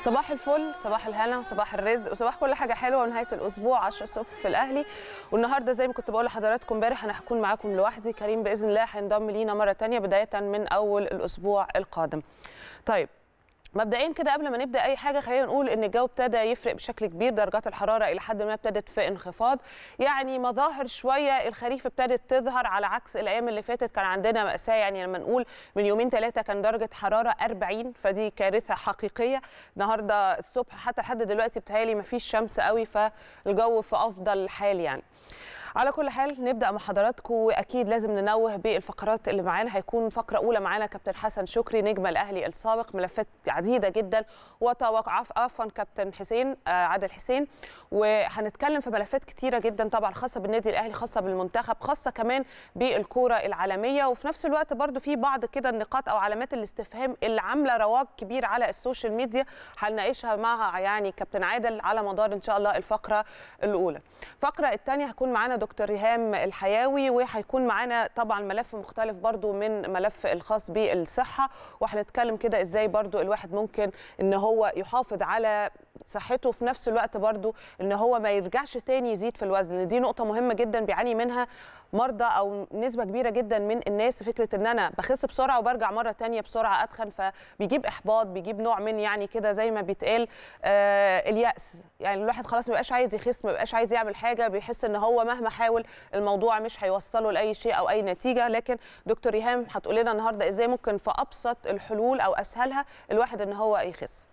صباح الفل صباح الهنا وصباح الرزق وصباح كل حاجه حلوه ونهايه الاسبوع 10 الصبح في الاهلي والنهارده زي ما كنت بقول لحضراتكم امبارح انا هكون معاكم لوحدي كريم باذن الله هينضم لينا مره ثانيه بدايه من اول الاسبوع القادم طيب مبدئيا كده قبل ما نبدا اي حاجه خلينا نقول ان الجو ابتدى يفرق بشكل كبير درجات الحراره الى حد ما ابتدت في انخفاض يعني مظاهر شويه الخريف ابتدت تظهر على عكس الايام اللي فاتت كان عندنا ماساه يعني لما نقول من يومين ثلاثه كان درجه حراره 40 فدي كارثه حقيقيه النهارده الصبح حتى لحد دلوقتي بتهيالي مفيش شمس قوي فالجو في افضل حال يعني على كل حال نبدا مع حضراتكم واكيد لازم ننوه بالفقرات اللي معانا هيكون فقره اولى معانا كابتن حسن شكري نجم الاهلي السابق ملفات عديده جدا وتوقف عفوا كابتن حسين عادل حسين وهنتكلم في ملفات كتيره جدا طبعا خاصه بالنادي الاهلي خاصه بالمنتخب خاصه كمان بالكوره العالميه وفي نفس الوقت برضو في بعض كده النقاط او علامات الاستفهام اللي عامله رواج كبير على السوشيال ميديا هنناقشها مع يعني كابتن عادل على مدار ان شاء الله الفقره الاولى الفقره الثانيه هيكون معانا دكتور ريهام الحياوي وهيكون معانا طبعا ملف مختلف برضو من ملف الخاص بالصحه وهنتكلم كده ازاي برضو الواحد ممكن ان هو يحافظ على صحته في نفس الوقت برضو ان هو ما يرجعش تاني يزيد في الوزن لان دي نقطه مهمه جدا بيعاني منها مرضى او نسبه كبيره جدا من الناس فكره ان انا بخس بسرعه وبرجع مره تانية بسرعه اتخن فبيجيب احباط بيجيب نوع من يعني كده زي ما بيتقال آه الياس يعني الواحد خلاص ما بقاش عايز يخس ما بقاش عايز يعمل حاجه بيحس ان هو مهما حاول الموضوع مش هيوصله لاي شيء او اي نتيجه لكن دكتور ريهام هتقول لنا النهارده ازاي ممكن في ابسط الحلول او اسهلها الواحد ان هو يخس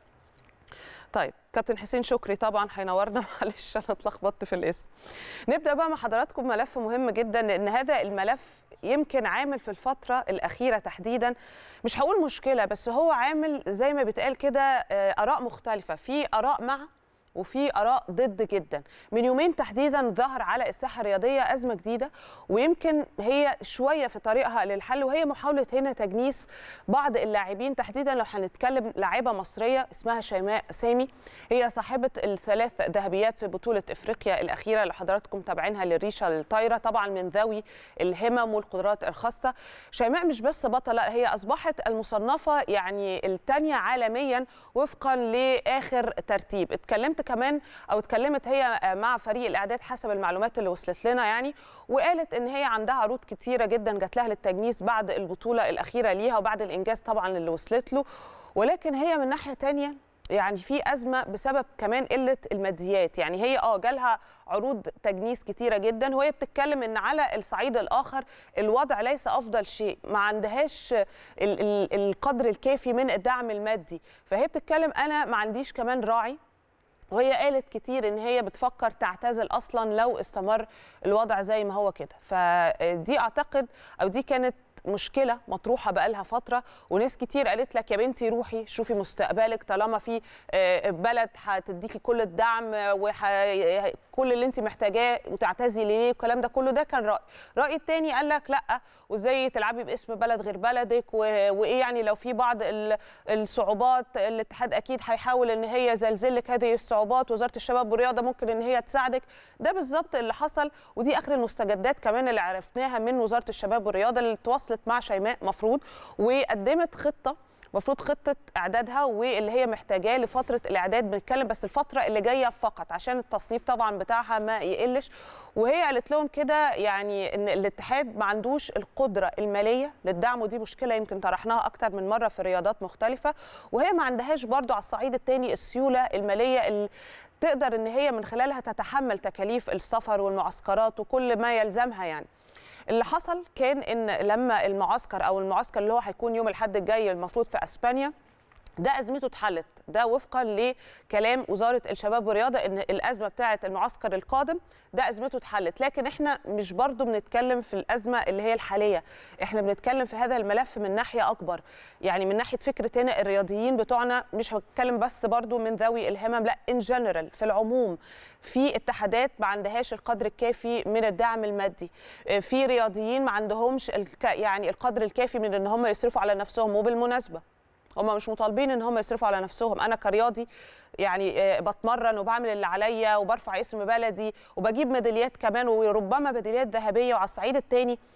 طيب كابتن حسين شكري طبعا هينورنا معلش انا اتلخبطت في الاسم نبدا بقى مع حضراتكم ملف مهم جدا لان هذا الملف يمكن عامل في الفتره الاخيره تحديدا مش هقول مشكله بس هو عامل زي ما بيتقال كده اراء مختلفه في اراء مع وفي اراء ضد جدا من يومين تحديدا ظهر على الساحه الرياضيه ازمه جديده ويمكن هي شويه في طريقها للحل وهي محاوله هنا تجنيس بعض اللاعبين تحديدا لو هنتكلم لاعبه مصريه اسمها شيماء سامي هي صاحبه الثلاث ذهبيات في بطوله افريقيا الاخيره اللي حضراتكم تابعينها للريشه الطايره طبعا من ذوي الهمم والقدرات الخاصه شيماء مش بس بطله هي اصبحت المصنفه يعني الثانيه عالميا وفقا لاخر ترتيب اتكلمت كمان او اتكلمت هي مع فريق الاعداد حسب المعلومات اللي وصلت لنا يعني وقالت ان هي عندها عروض كتيره جدا جات لها للتجنيس بعد البطوله الاخيره ليها وبعد الانجاز طبعا اللي وصلت له ولكن هي من ناحيه ثانيه يعني في ازمه بسبب كمان قله الماديات يعني هي اه جالها عروض تجنيس كتيره جدا وهي بتتكلم ان على الصعيد الاخر الوضع ليس افضل شيء ما عندهاش ال ال القدر الكافي من الدعم المادي فهي بتتكلم انا ما عنديش كمان راعي وهي قالت كتير ان هي بتفكر تعتزل اصلا لو استمر الوضع زي ما هو كده فدي اعتقد او دي كانت مشكله مطروحه بقالها فتره وناس كتير قالت لك يا بنتي روحي شوفي مستقبلك طالما في بلد هتديكي كل الدعم وكل اللي انت محتاجاه وتعتزلي ليه الكلام ده كله ده كان راي راي التاني قال لك لا وازاي تلعبي باسم بلد غير بلدك وايه يعني لو في بعض الصعوبات الاتحاد اكيد هيحاول ان هي يزلزلك هذه الصعوبات وزاره الشباب والرياضه ممكن ان هي تساعدك ده بالظبط اللي حصل ودي اخر المستجدات كمان اللي عرفناها من وزاره الشباب والرياضه اللي تواصلت مع شيماء مفروض وقدمت خطه المفروض خطه اعدادها واللي هي محتاجاه لفتره الاعداد بنتكلم بس الفتره اللي جايه فقط عشان التصنيف طبعا بتاعها ما يقلش وهي قالت لهم كده يعني ان الاتحاد ما عندوش القدره الماليه للدعم ودي مشكله يمكن طرحناها اكتر من مره في رياضات مختلفه وهي ما عندهاش برضو على الصعيد الثاني السيوله الماليه اللي تقدر ان هي من خلالها تتحمل تكاليف السفر والمعسكرات وكل ما يلزمها يعني اللي حصل كان ان لما المعسكر او المعسكر اللي هو هيكون يوم الاحد الجاي المفروض في اسبانيا ده ازمته اتحلت ده وفقا لكلام وزاره الشباب والرياضه ان الازمه بتاعه المعسكر القادم ده ازمته اتحلت لكن احنا مش برضو بنتكلم في الازمه اللي هي الحاليه احنا بنتكلم في هذا الملف من ناحيه اكبر يعني من ناحيه فكره هنا الرياضيين بتوعنا مش بتكلم بس برضو من ذوي الهمم لا ان جنرال في العموم في اتحادات ما عندهاش القدر الكافي من الدعم المادي في رياضيين ما عندهمش يعني القدر الكافي من ان هم يصرفوا على نفسهم وبالمناسبه هم مش مطالبين ان هم يصرفوا على نفسهم انا كرياضي يعني بتمرن وبعمل اللي عليا وبرفع اسم بلدي وبجيب ميداليات كمان وربما ميداليات ذهبيه وعلى الصعيد الثاني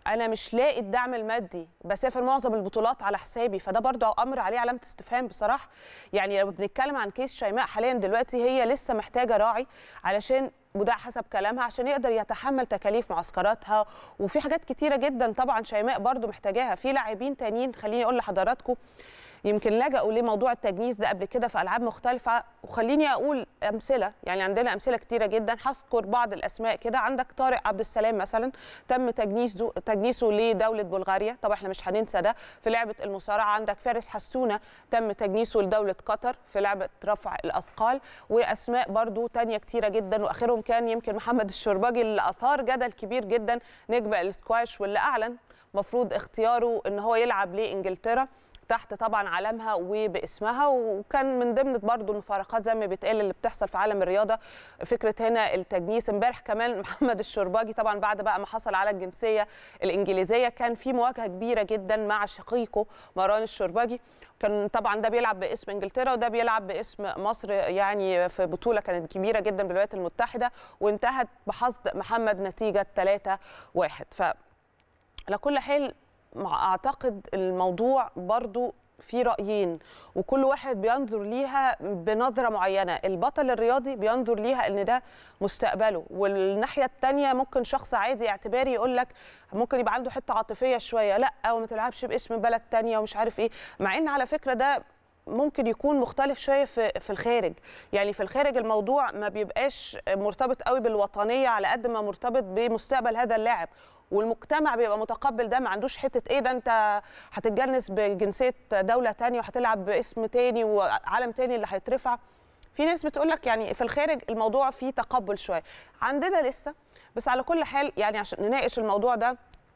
انا مش لاقي الدعم المادي بسافر معظم البطولات على حسابي فده برضه امر عليه علامه استفهام بصراحه يعني لو بنتكلم عن كيس شيماء حاليا دلوقتي هي لسه محتاجه راعي علشان وده حسب كلامها عشان يقدر يتحمل تكاليف معسكراتها وفي حاجات كتيره جدا طبعا شيماء برضو محتاجاها في لاعبين تانيين خليني اقول لحضراتكم يمكن لجأوا لموضوع التجنيس ده قبل كده في العاب مختلفه وخليني اقول امثله يعني عندنا امثله كتيره جدا هذكر بعض الاسماء كده عندك طارق عبد السلام مثلا تم تجنيسه تجنيسه لدوله بلغاريا طبعا احنا مش هننسى ده في لعبه المصارعه عندك فارس حسونه تم تجنيسه لدوله قطر في لعبه رفع الاثقال واسماء برضو تانية كتيره جدا واخرهم كان يمكن محمد الشرباجي اللي اثار جدل كبير جدا نجم السكواش واللي اعلن مفروض اختياره ان هو يلعب لانجلترا تحت طبعا علمها وباسمها وكان من ضمن برضو المفارقات زي ما بيتقال اللي بتحصل في عالم الرياضه فكره هنا التجنيس امبارح كمان محمد الشرباجي طبعا بعد بقى ما حصل على الجنسيه الانجليزيه كان في مواجهه كبيره جدا مع شقيقه مروان الشرباجي كان طبعا ده بيلعب باسم انجلترا وده بيلعب باسم مصر يعني في بطوله كانت كبيره جدا بالولايات المتحده وانتهت بحصد محمد نتيجه 3 1 ف على كل حال اعتقد الموضوع برضو في رايين وكل واحد بينظر ليها بنظره معينه البطل الرياضي بينظر ليها ان ده مستقبله والناحيه الثانيه ممكن شخص عادي اعتباري يقول لك ممكن يبقى عنده حته عاطفيه شويه لا او ما تلعبش باسم بلد ثانيه ومش عارف ايه مع ان على فكره ده ممكن يكون مختلف شويه في في الخارج يعني في الخارج الموضوع ما بيبقاش مرتبط قوي بالوطنيه على قد ما مرتبط بمستقبل هذا اللاعب والمجتمع بيبقى متقبل ده ما عندوش حته ايه ده انت هتتجنس بجنسيه دوله تانية وهتلعب باسم تاني وعلم تاني اللي هيترفع في ناس بتقول لك يعني في الخارج الموضوع فيه تقبل شويه عندنا لسه بس على كل حال يعني عشان نناقش الموضوع ده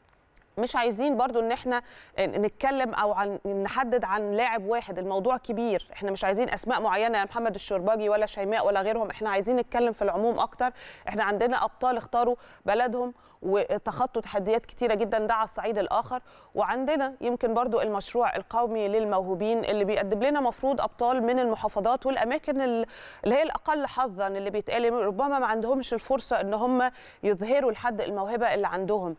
مش عايزين برضو ان احنا نتكلم او عن نحدد عن لاعب واحد الموضوع كبير احنا مش عايزين اسماء معينه يا محمد الشرباجي ولا شيماء ولا غيرهم احنا عايزين نتكلم في العموم اكتر احنا عندنا ابطال اختاروا بلدهم وتخطوا تحديات كتيره جدا ده على الصعيد الاخر وعندنا يمكن برضو المشروع القومي للموهوبين اللي بيقدم لنا مفروض ابطال من المحافظات والاماكن اللي هي الاقل حظا اللي بيتقال ربما ما عندهمش الفرصه ان هم يظهروا لحد الموهبه اللي عندهم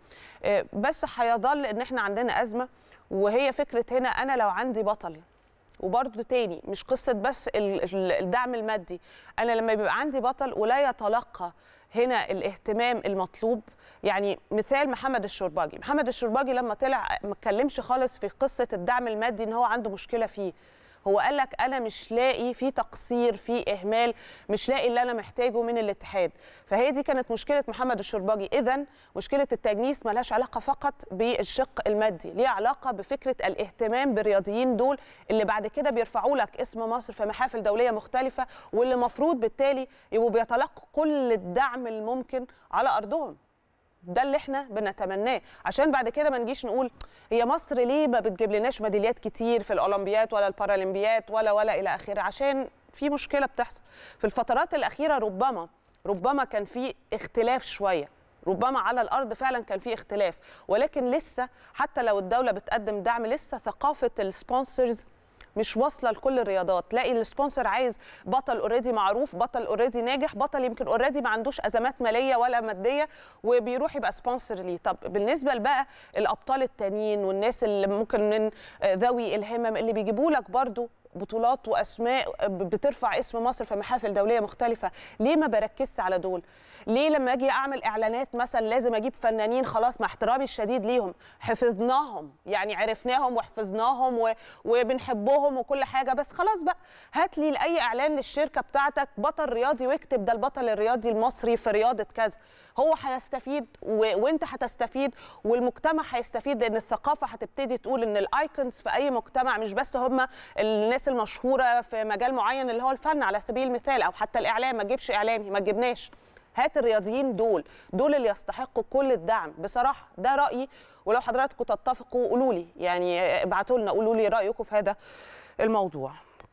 بس هيظل ان احنا عندنا ازمه وهي فكره هنا انا لو عندي بطل وبرضه تاني مش قصه بس الدعم المادي انا لما بيبقى عندي بطل ولا يتلقى هنا الاهتمام المطلوب يعني مثال محمد الشرباجي محمد الشرباجي لما طلع ما اتكلمش خالص في قصه الدعم المادي ان هو عنده مشكله فيه هو قال لك انا مش لاقي في تقصير في اهمال مش لاقي اللي انا محتاجه من الاتحاد فهي دي كانت مشكله محمد الشرباجي اذا مشكله التجنيس ملهاش علاقه فقط بالشق المادي ليها علاقه بفكره الاهتمام بالرياضيين دول اللي بعد كده بيرفعوا لك اسم مصر في محافل دوليه مختلفه واللي المفروض بالتالي يبقوا بيتلقوا كل الدعم الممكن على ارضهم ده اللي احنا بنتمناه عشان بعد كده ما نجيش نقول هي مصر ليه ما بتجيب لناش ميداليات كتير في الاولمبيات ولا البارالمبيات ولا ولا الى اخره عشان في مشكله بتحصل في الفترات الاخيره ربما ربما كان في اختلاف شويه ربما على الارض فعلا كان في اختلاف ولكن لسه حتى لو الدوله بتقدم دعم لسه ثقافه السبونسرز مش واصله لكل الرياضات تلاقي السبونسر عايز بطل اوريدي معروف بطل اوريدي ناجح بطل يمكن اوريدي ما عندوش ازمات ماليه ولا ماديه وبيروح يبقى سبونسر ليه طب بالنسبه بقى الابطال التانيين والناس اللي ممكن من ذوي الهمم اللي بيجيبوا لك برضو بطولات واسماء بترفع اسم مصر في محافل دوليه مختلفه ليه ما بركزش على دول ليه لما اجي اعمل اعلانات مثلا لازم اجيب فنانين خلاص مع احترامي الشديد ليهم حفظناهم يعني عرفناهم وحفظناهم و... وبنحبهم وكل حاجه بس خلاص بقى هات لي لاي اعلان للشركه بتاعتك بطل رياضي واكتب ده البطل الرياضي المصري في رياضه كذا هو هيستفيد و... وانت هتستفيد والمجتمع هيستفيد لان الثقافه هتبتدي تقول ان الايكونز في اي مجتمع مش بس هم الناس المشهوره في مجال معين اللي هو الفن على سبيل المثال او حتى الاعلام ما تجيبش اعلامي ما تجيبناش هات الرياضيين دول دول اللي يستحقوا كل الدعم بصراحه ده رايي ولو حضراتكم تتفقوا قولوا لي يعني ابعتوا لنا قولوا لي رايكم في هذا الموضوع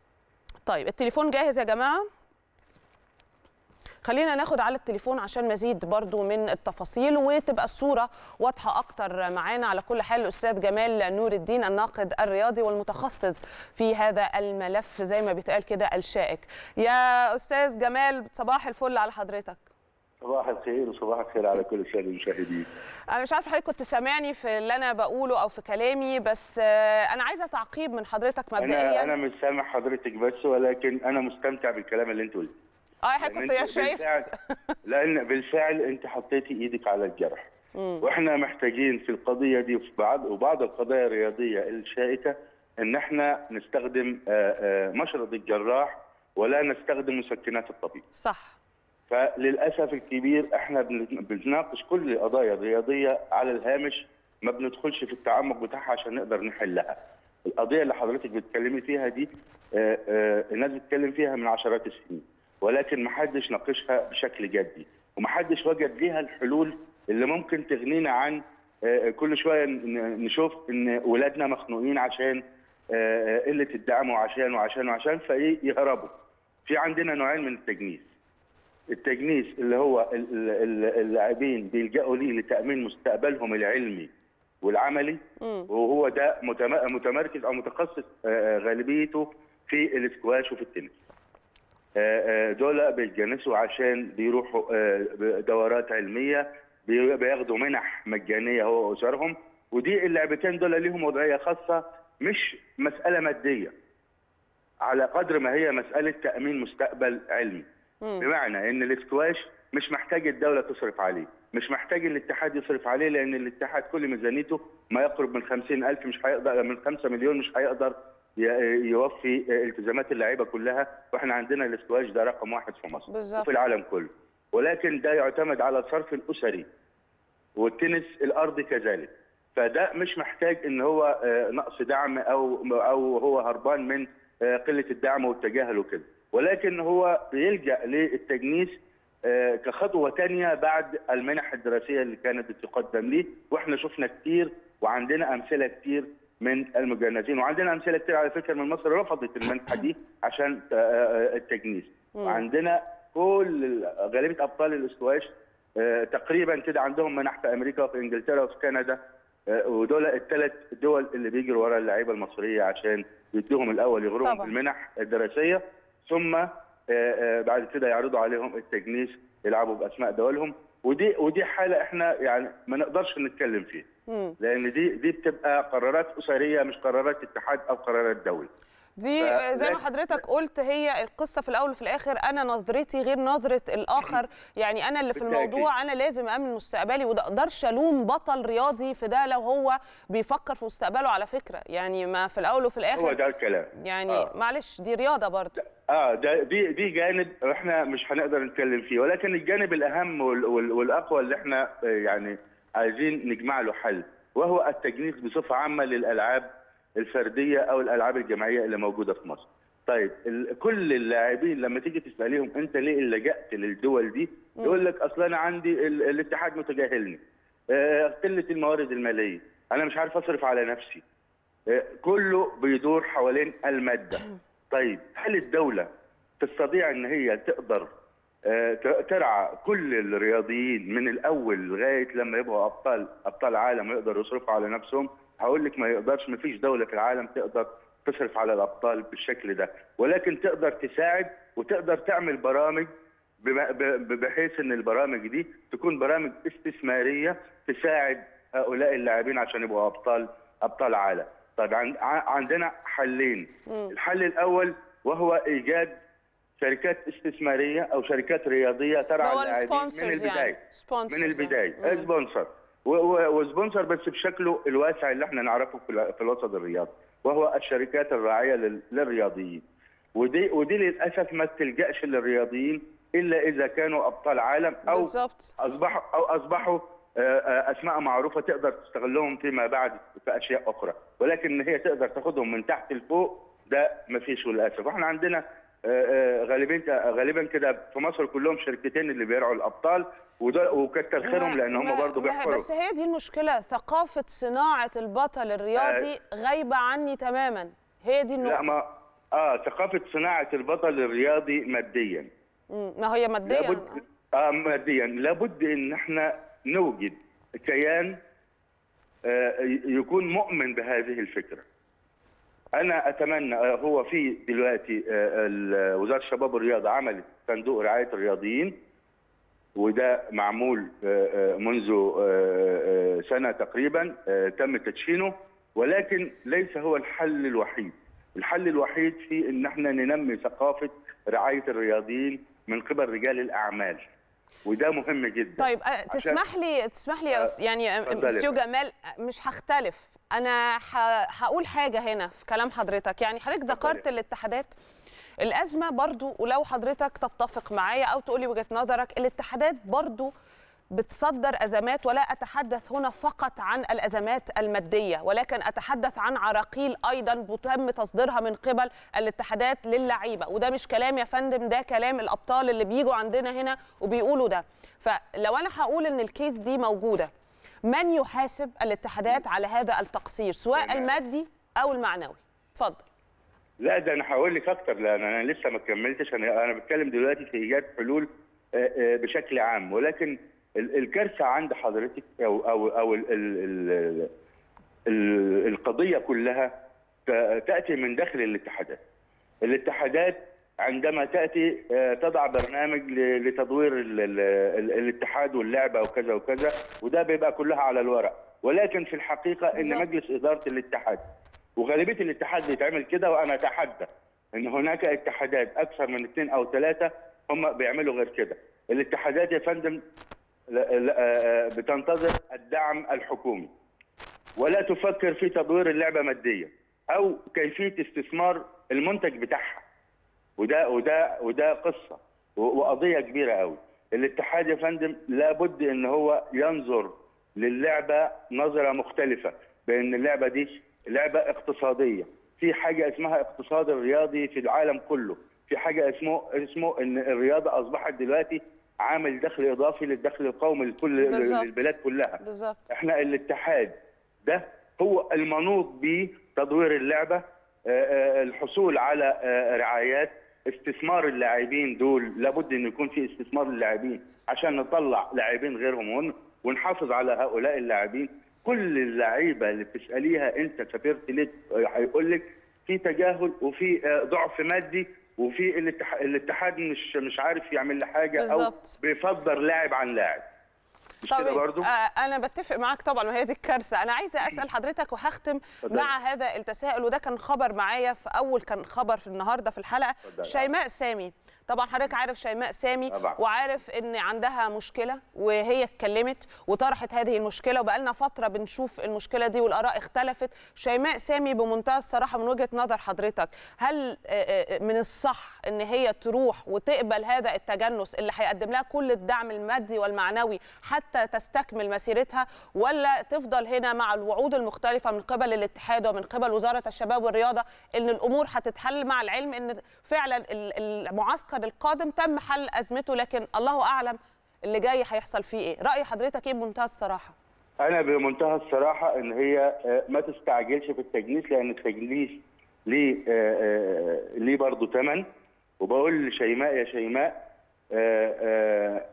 طيب التليفون جاهز يا جماعه خلينا ناخد على التليفون عشان مزيد برضو من التفاصيل وتبقى الصورة واضحة أكتر معانا على كل حال الأستاذ جمال نور الدين الناقد الرياضي والمتخصص في هذا الملف زي ما بيتقال كده الشائك يا أستاذ جمال صباح الفل على حضرتك صباح الخير وصباح الخير على كل الساده المشاهدين. انا مش عارفه حضرتك كنت سامعني في اللي انا بقوله او في كلامي بس آه، انا عايزه تعقيب من حضرتك مبدئيا انا انا مش سامع حضرتك بس ولكن انا مستمتع بالكلام اللي انت قلتيه. اه حضرتك لأن كنت أنت شايف بالفعل- لان بالفعل انت حطيتي ايدك على الجرح. مم. واحنا محتاجين في القضيه دي وفي بعض وبعض القضايا الرياضيه الشائكه ان احنا نستخدم آه، آه، مشرط الجراح ولا نستخدم مسكنات الطبيب. صح فللاسف الكبير احنا بن- بنناقش كل القضايا الرياضيه على الهامش ما بندخلش في التعمق بتاعها عشان نقدر نحلها. القضيه اللي حضرتك بتتكلمي فيها دي آه، آه، الناس بتتكلم فيها من عشرات السنين ولكن ما حدش ناقشها بشكل جدي وما حدش وجد ليها الحلول اللي ممكن تغنينا عن آه، كل شويه ن- نشوف ان ولادنا مخنوقين عشان آه، قله الدعم وعشان وعشان وعشان فايه يهربوا. في عندنا نوعين من التجنيس. التجنيس اللي هو ال- ال- ال- اللاعبين بيلجأوا ليه لتأمين مستقبلهم العلمي والعملي مم. وهو ده متم- متمركز او متخصص آه، غالبيته في الاسكواش وفي التنس. آه، آه، دول بيتجنسوا عشان بيروحوا آه، دورات علميه بي- بياخدوا منح مجانيه هو واسرهم ودي اللعبتين دول ليهم وضعيه خاصه مش مساله ماديه على قدر ما هي مساله تامين مستقبل علمي. مم. بمعنى ان الاسكواش مش محتاج الدوله تصرف عليه مش محتاج الاتحاد يصرف عليه لان الاتحاد كل ميزانيته ما يقرب من 50000 مش هيقدر من 5 مليون مش هيقدر ي- يوفي التزامات اللعيبه كلها واحنا عندنا الاسكواش ده رقم واحد في مصر بالظبط. وفي العالم كله ولكن ده يعتمد على الصرف الاسري والتنس الارضي كذلك فده مش محتاج ان هو آه، نقص دعم او او هو هربان من آه، قله الدعم والتجاهل وكده ولكن هو بيلجا للتجنيس آه، كخطوه تانية بعد المنح الدراسيه اللي كانت بتقدم ليه واحنا شفنا كتير وعندنا امثله كتير من المجنسين وعندنا امثله كتير على فكره من مصر رفضت المنحه دي عشان آه، آه، التجنيس مم. وعندنا كل ال- غالبيه ابطال الاسكواش آه، تقريبا كده عندهم منح في امريكا وفي انجلترا وفي كندا آه، ودول الثلاث دول اللي بيجروا ورا اللعيبه المصريه عشان يدوهم الاول يغروهم طبعا. بالمنح الدراسيه ثم آه، آه، بعد كده يعرضوا عليهم التجنيس يلعبوا باسماء دولهم ودي ودي حاله احنا يعني ما نقدرش نتكلم فيها مم. لان دي دي بتبقى قرارات اسريه مش قرارات اتحاد او قرارات دولي دي ف- زي ما لكن- حضرتك قلت هي القصه في الاول وفي الاخر انا نظرتي غير نظره الاخر يعني انا اللي في بالتأكيد. الموضوع انا لازم امن مستقبلي وده اقدرش الوم بطل رياضي في ده لو هو بيفكر في مستقبله على فكره يعني ما في الاول وفي هو الاخر ده الكلام يعني آه. معلش دي رياضه برضه اه ده دي دي جانب احنا مش هنقدر نتكلم فيه ولكن الجانب الاهم وال- وال- والاقوى اللي احنا آه، يعني عايزين نجمع له حل وهو التجنيس بصفه عامه للالعاب الفرديه او الالعاب الجماعيه اللي موجوده في مصر. طيب ال- كل اللاعبين لما تيجي تساليهم انت ليه لجأت للدول دي؟ يقول لك اصل انا عندي ال- الاتحاد متجاهلني. آه، قله الموارد الماليه، انا مش عارف اصرف على نفسي. آه، كله بيدور حوالين الماده. طيب هل الدوله تستطيع ان هي تقدر آه، ت- ترعى كل الرياضيين من الاول لغايه لما يبقوا ابطال ابطال عالم ويقدروا يصرفوا على نفسهم هقول لك ما يقدرش ما فيش دوله في العالم تقدر تصرف على الابطال بالشكل ده ولكن تقدر تساعد وتقدر تعمل برامج بما- ب- بحيث ان البرامج دي تكون برامج استثماريه تساعد هؤلاء اللاعبين عشان يبقوا ابطال ابطال عالم. طيب عن- ع- عندنا حلين، مم. الحل الاول وهو ايجاد شركات استثماريه او شركات رياضيه ترعى هو اللاعبين من السبونسرز البدايه يعني sponsors من البدايه يعني. مم. سبونسر و- و- وسبونسر بس بشكله الواسع اللي احنا نعرفه في ال- في الوسط الرياضي وهو الشركات الراعيه لل- للرياضيين ودي ودي للاسف ما تلجاش للرياضيين الا اذا كانوا ابطال عالم او بالظبط اصبحوا او اصبحوا آه، آه، اسماء معروفه تقدر تستغلهم فيما بعد في اشياء اخرى ولكن ان هي تقدر تاخدهم من تحت لفوق ده ما فيش للاسف واحنا عندنا آه، آه، غالبا غالبا كده في مصر كلهم شركتين اللي بيرعوا الابطال وده وكتر خيرهم لان هم ما- برضه ما- بيحفروا بس هي دي المشكله ثقافه صناعه البطل الرياضي غايبه عني تماما هي دي لا النقطه ما اه ثقافه صناعه البطل الرياضي ماديا مم. ما هي ماديا لابد آه ماديا لابد ان احنا نوجد كيان آه يكون مؤمن بهذه الفكره. انا اتمنى آه هو في دلوقتي آه ال- وزاره الشباب والرياضه عملت صندوق رعايه الرياضيين وده معمول آه، آه، منذ آه، آه، سنه تقريبا آه، تم تدشينه ولكن ليس هو الحل الوحيد الحل الوحيد في ان احنا ننمي ثقافه رعايه الرياضيين من قبل رجال الاعمال وده مهم جدا طيب أه، تسمح لي تسمح لي يا أس- يعني أه، اتفضلي. مسيو جمال أه، مش هختلف انا ه- هقول حاجه هنا في كلام حضرتك يعني حضرتك ذكرت الاتحادات الازمه برضو ولو حضرتك تتفق معايا او تقولي وجهه نظرك الاتحادات برضو بتصدر ازمات ولا اتحدث هنا فقط عن الازمات الماديه ولكن اتحدث عن عراقيل ايضا تم تصديرها من قبل الاتحادات للعيبه وده مش كلام يا فندم ده كلام الابطال اللي بيجوا عندنا هنا وبيقولوا ده فلو انا هقول ان الكيس دي موجوده من يحاسب الاتحادات على هذا التقصير سواء تمام. المادي او المعنوي اتفضل لا ده انا هقول لك اكتر لان انا لسه ما كملتش انا انا بتكلم دلوقتي في ايجاد حلول آه، آه، بشكل عام ولكن ال- الكارثه عند حضرتك او او او ال ال ال ال القضيه كلها ت- تاتي من داخل الاتحادات. الاتحادات عندما تاتي آه، تضع برنامج ل- لتطوير ال ال ال الاتحاد واللعبه وكذا وكذا وده بيبقى كلها على الورق ولكن في الحقيقه ان بالظبط. مجلس اداره الاتحاد وغالبيه الاتحاد بيتعمل كده وانا اتحدى ان هناك اتحادات اكثر من اثنين او ثلاثه هم بيعملوا غير كده. الاتحادات يا فندم لا- لا- آه، بتنتظر الدعم الحكومي ولا تفكر في تطوير اللعبه ماديا او كيفيه استثمار المنتج بتاعها وده وده وده قصه و- وقضيه كبيره قوي الاتحاد يا فندم لابد ان هو ينظر للعبه نظره مختلفه بان اللعبه دي لعبه اقتصاديه في حاجه اسمها اقتصاد الرياضي في العالم كله في حاجه اسمه اسمه ان الرياضه اصبحت دلوقتي عامل دخل اضافي للدخل القومي لكل بالظبط. للبلاد كلها بالظبط احنا الاتحاد ده هو المنوط بتطوير اللعبه آه، آه، الحصول على آه، رعايات استثمار اللاعبين دول لابد ان يكون في استثمار للاعبين عشان نطلع لاعبين غيرهم ون- ونحافظ على هؤلاء اللاعبين كل اللعيبه اللي بتساليها انت سافرت ليه هيقول لك في تجاهل وفي آه، ضعف مادي وفي الاتح- الاتحاد مش مش عارف يعمل لي حاجه او بالظبط. بيفضل لاعب عن لاعب مش كده طيب برضو؟ آه، انا بتفق معاك طبعا وهي دي الكارثه انا عايزه اسال حضرتك وهختم اتفضل. مع هذا التساؤل وده كان خبر معايا في اول كان خبر في النهارده في الحلقه اتفضل. شيماء سامي طبعا حضرتك عارف شيماء سامي طبعا. وعارف ان عندها مشكله وهي اتكلمت وطرحت هذه المشكله وبقالنا فتره بنشوف المشكله دي والاراء اختلفت شيماء سامي بمنتهى الصراحه من وجهه نظر حضرتك هل آه، آه، من الصح ان هي تروح وتقبل هذا التجنس اللي هيقدم لها كل الدعم المادي والمعنوي حتى تستكمل مسيرتها ولا تفضل هنا مع الوعود المختلفه من قبل الاتحاد ومن قبل وزاره الشباب والرياضه ان الامور هتتحل مع العلم ان فعلا ال- المعسكر القادم تم حل ازمته لكن الله اعلم اللي جاي هيحصل فيه ايه راي حضرتك ايه بمنتهى الصراحه انا بمنتهى الصراحه ان هي آه، ما تستعجلش في التجنيس لان التجنيس ليه آه، آه، ليه برضه ثمن وبقول لشيماء يا شيماء آه، آه،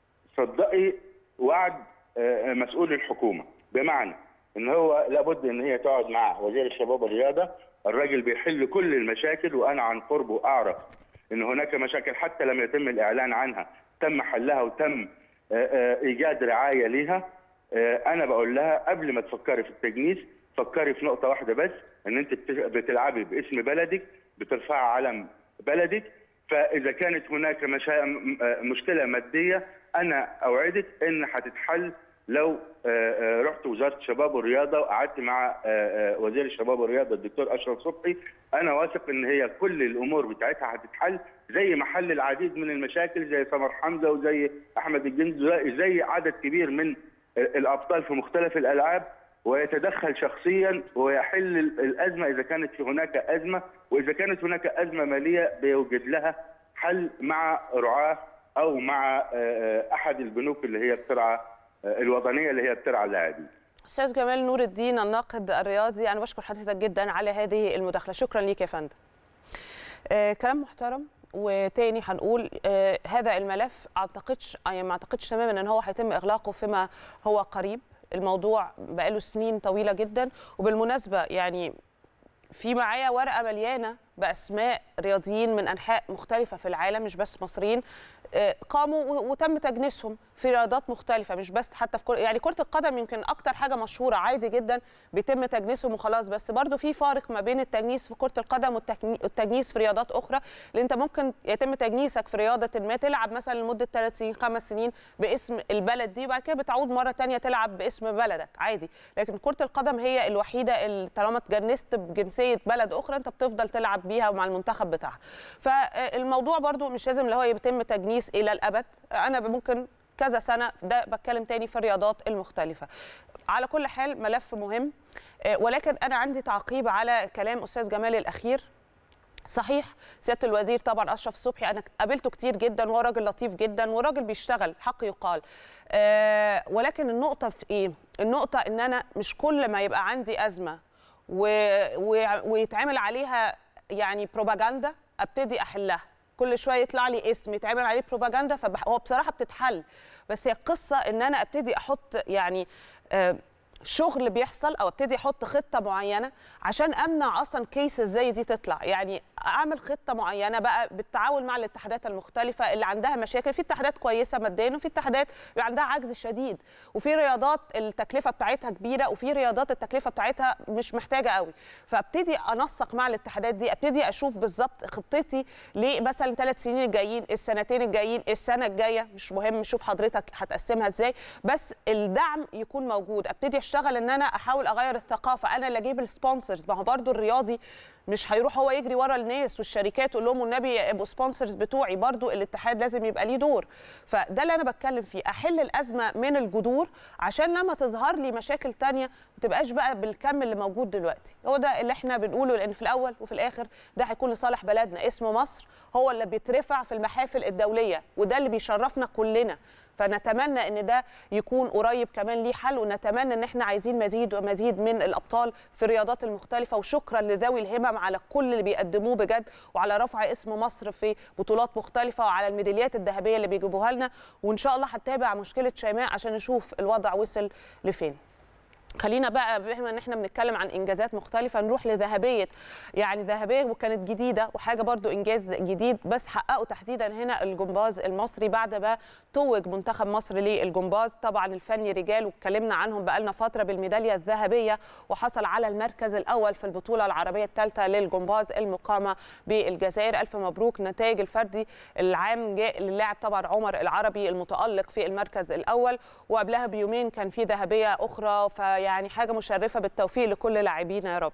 صدقي وعد آه، مسؤول الحكومه بمعنى ان هو لابد ان هي تقعد مع وزير الشباب والرياضه الراجل بيحل كل المشاكل وانا عن قربه اعرف ان هناك مشاكل حتى لم يتم الاعلان عنها تم حلها وتم آه، آه، ايجاد رعايه ليها آه، انا بقول لها قبل ما تفكري في التجنيس فكري في نقطه واحده بس ان انت بت- بتلعبي باسم بلدك بترفعي علم بلدك فاذا كانت هناك مشا... م- آه، مشكله ماديه انا اوعدك ان هتتحل لو آه، آه، رحت وزاره الشباب والرياضه وقعدت مع آه، آه، وزير الشباب والرياضه الدكتور اشرف صبحي انا واثق ان هي كل الامور بتاعتها هتتحل زي ما حل العديد من المشاكل زي سمر حمزه وزي احمد الجندي زي- زي عدد كبير من الابطال في مختلف الالعاب ويتدخل شخصيا ويحل ال- الازمه اذا كانت في هناك ازمه واذا كانت هناك ازمه ماليه بيوجد لها حل مع رعاه او مع آه، آه، احد البنوك اللي هي بترعى آه، الوطنيه اللي هي بترعى اللاعبين. استاذ جمال نور الدين الناقد الرياضي انا بشكر حضرتك جدا على هذه المداخله شكرا ليك يا فندم آه كلام محترم وتاني هنقول آه هذا الملف اعتقدش يعني ما اعتقدش تماما ان هو هيتم اغلاقه فيما هو قريب الموضوع بقاله سنين طويله جدا وبالمناسبه يعني في معايا ورقه مليانه باسماء رياضيين من انحاء مختلفه في العالم مش بس مصريين آه، قاموا و- وتم تجنيسهم في رياضات مختلفه مش بس حتى في كرة يعني كره القدم يمكن اكتر حاجه مشهوره عادي جدا بيتم تجنيسهم وخلاص بس برضو في فارق ما بين التجنيس في كره القدم والتكني- والتجنيس في رياضات اخرى لان انت ممكن يتم تجنيسك في رياضه ما تلعب مثلا لمده ثلاث سنين خمس سنين باسم البلد دي وبعد كده بتعود مره تانية تلعب باسم بلدك عادي لكن كره القدم هي الوحيده اللي طالما اتجنست بجنسيه بلد اخرى انت بتفضل تلعب بيها ومع المنتخب بتاعها فالموضوع برضو مش لازم اللي هو يتم تجنيس الى الابد انا ممكن كذا سنه ده بتكلم تاني في الرياضات المختلفه على كل حال ملف مهم آه، ولكن انا عندي تعقيب على كلام استاذ جمال الاخير صحيح سياده الوزير طبعا اشرف صبحي انا قابلته كتير جدا وهو راجل لطيف جدا وراجل بيشتغل حق يقال آه ولكن النقطه في ايه النقطه ان انا مش كل ما يبقى عندي ازمه و... و... ويتعمل عليها يعني بروباجندا ابتدي احلها كل شويه يطلع لي اسم يتعمل عليه بروباجندا فهو بصراحه بتتحل بس هي القصه ان انا ابتدي احط يعني آه شغل بيحصل او ابتدي احط خطه معينه عشان امنع اصلا كيسز زي دي تطلع يعني اعمل خطه معينه بقى بالتعاون مع الاتحادات المختلفه اللي عندها مشاكل في اتحادات كويسه ماديا وفي اتحادات بيبقى عندها عجز شديد وفي رياضات التكلفه بتاعتها كبيره وفي رياضات التكلفه بتاعتها مش محتاجه قوي فابتدي انسق مع الاتحادات دي ابتدي اشوف بالظبط خطتي لمثلا ثلاث سنين الجايين السنتين الجايين السنه الجايه مش مهم شوف حضرتك هتقسمها ازاي بس الدعم يكون موجود ابتدي اشتغل ان انا احاول اغير الثقافه انا اللي اجيب السبونسرز ما هو برضو الرياضي مش هيروح هو يجري ورا الناس والشركات يقول لهم والنبي يبقوا سبونسرز بتوعي برضو الاتحاد لازم يبقى ليه دور فده اللي انا بتكلم فيه احل الازمه من الجذور عشان لما تظهر لي مشاكل تانية ما تبقاش بقى بالكم اللي موجود دلوقتي هو ده اللي احنا بنقوله لان في الاول وفي الاخر ده هيكون لصالح بلدنا اسم مصر هو اللي بيترفع في المحافل الدوليه وده اللي بيشرفنا كلنا فنتمنى ان ده يكون قريب كمان ليه حل ونتمنى ان احنا عايزين مزيد ومزيد من الابطال في الرياضات المختلفه وشكرا لذوي الهمم على كل اللي بيقدموه بجد وعلى رفع اسم مصر في بطولات مختلفه وعلى الميداليات الذهبيه اللي بيجيبوها لنا وان شاء الله هتابع مشكله شيماء عشان نشوف الوضع وصل لفين خلينا بقى بما ان احنا بنتكلم عن انجازات مختلفه نروح لذهبيه يعني ذهبيه وكانت جديده وحاجه برضو انجاز جديد بس حققوا تحديدا هنا الجمباز المصري بعد ما توج منتخب مصر للجمباز طبعا الفني رجال واتكلمنا عنهم بقالنا فتره بالميداليه الذهبيه وحصل على المركز الاول في البطوله العربيه الثالثه للجمباز المقامه بالجزائر الف مبروك نتائج الفردي العام جاء للاعب طبعا عمر العربي المتالق في المركز الاول وقبلها بيومين كان في ذهبيه اخرى فيعني حاجه مشرفه بالتوفيق لكل لاعبينا يا رب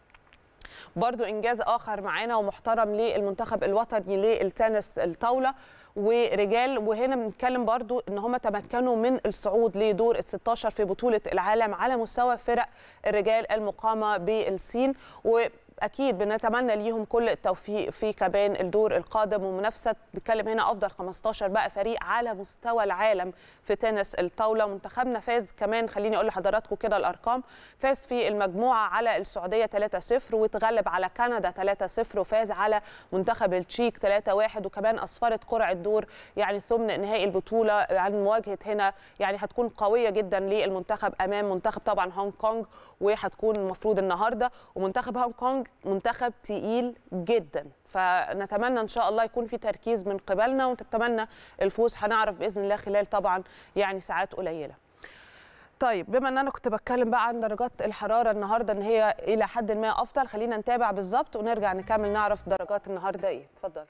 برضو انجاز اخر معانا ومحترم للمنتخب الوطني للتنس الطاوله ورجال وهنا بنتكلم برضو ان هم تمكنوا من الصعود لدور ال 16 في بطوله العالم على مستوى فرق الرجال المقامه بالصين و اكيد بنتمنى ليهم كل التوفيق في كمان الدور القادم ومنافسه نتكلم هنا افضل 15 بقى فريق على مستوى العالم في تنس الطاوله منتخبنا فاز كمان خليني اقول لحضراتكم كده الارقام فاز في المجموعه على السعوديه 3-0 وتغلب على كندا 3-0 وفاز على منتخب التشيك 3-1 وكمان اسفرت قرعه دور يعني ثمن نهائي البطوله عن مواجهه هنا يعني هتكون قويه جدا للمنتخب امام منتخب طبعا هونج كونج وهتكون المفروض النهارده ومنتخب هونج كونج منتخب تقيل جدا فنتمنى ان شاء الله يكون في تركيز من قبلنا ونتمنى الفوز هنعرف باذن الله خلال طبعا يعني ساعات قليله طيب بما ان انا كنت بتكلم بقى عن درجات الحراره النهارده ان هي الى حد ما افضل خلينا نتابع بالظبط ونرجع نكمل نعرف درجات النهارده ايه اتفضل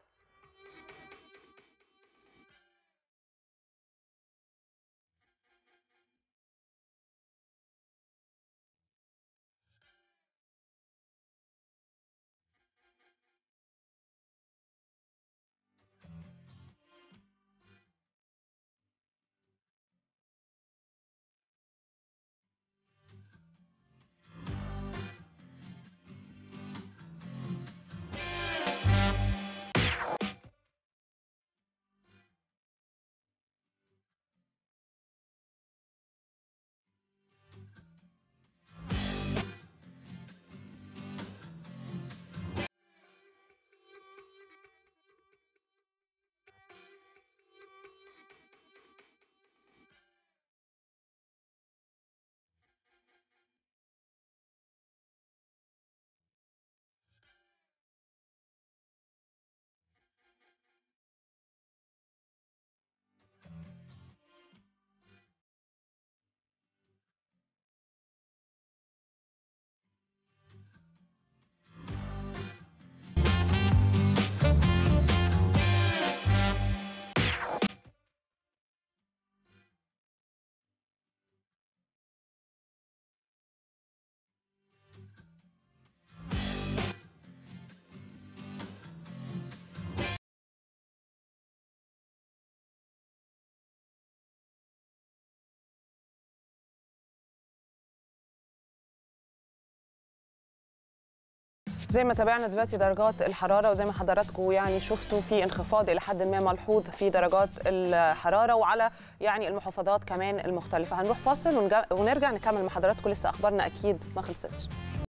زي ما تابعنا دلوقتي درجات الحراره وزي ما حضراتكم يعني شفتوا في انخفاض الى حد ما ملحوظ في درجات الحراره وعلى يعني المحافظات كمان المختلفه هنروح فاصل ونرجع نكمل مع حضراتكم لسه اخبارنا اكيد ما خلصتش